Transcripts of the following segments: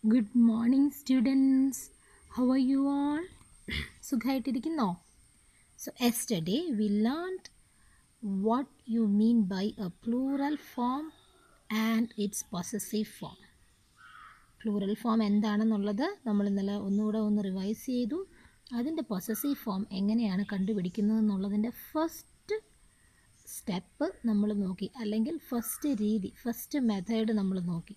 Good morning, students. How are you all? സുഖമായിട്ടിരിക്കുന്നോ so yesterday we learned what you mean by a plural form and it's possessive form plural form എന്താണെന്നുള്ളത് നമ്മൾ ഇന്നലെ ഒന്നുകൂടെ ഒന്ന് revise ചെയ്തു അതിൻ്റെ possessive form എങ്ങനെയാണ് കണ്ടുപിടിക്കുന്നത് എന്നുള്ളതിൻ്റെ ഫസ്റ്റ് സ്റ്റെപ്പ് നമ്മൾ നോക്കി അല്ലെങ്കിൽ ഫസ്റ്റ് രീതി ഫസ്റ്റ് മെത്തേഡ് നമ്മൾ നോക്കി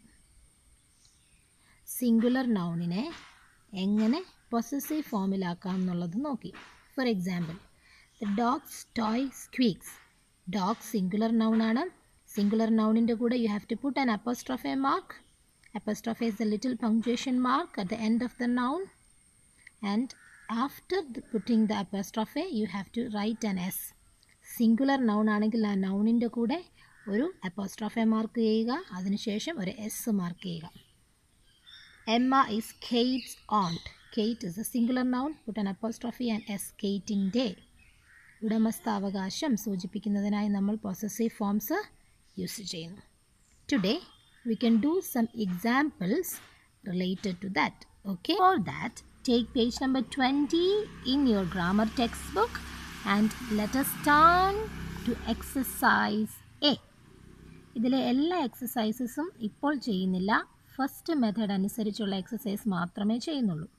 സിംഗുലർ നൗണിനെ എങ്ങനെ പൊസസീവ് ഫോമിലാക്കാം എന്നുള്ളത് നോക്കി for example the dog's toy squeaks dog singular നൗണാണ് സിംഗുലർ നൗണിൻ്റെ കൂടെ you have to put an apostrophe mark apostrophe is a little punctuation mark at the end of the noun and after putting the apostrophe you have to write an S singular noun ആണെങ്കിൽ ആ നൗണിൻ്റെ കൂടെ ഒരു അപ്പോസ്ട്രോഫെ mark ചെയ്യുക അതിനുശേഷം ഒരു S mark ചെയ്യുക Emma is Kate's aunt Kate is a singular noun put an apostrophe and S കെയ്റ്റിൻ്റെ ഉടമസ്ഥാവകാശം സൂചിപ്പിക്കുന്നതിനായി നമ്മൾ പൊസസീവ് ഫോംസ് യൂസ് ചെയ്യുന്നു today we can do some examples related to that okay for that take page number twenty in your grammar textbook and let's turn to exercise A ഇതിലെ എല്ലാ എക്സസൈസസും ഇപ്പോൾ ചെയ്യുന്നില്ല first method അനുസരിച്ചുള്ള exercise മാത്രമേ ചെയ്യുന്നുള്ളൂ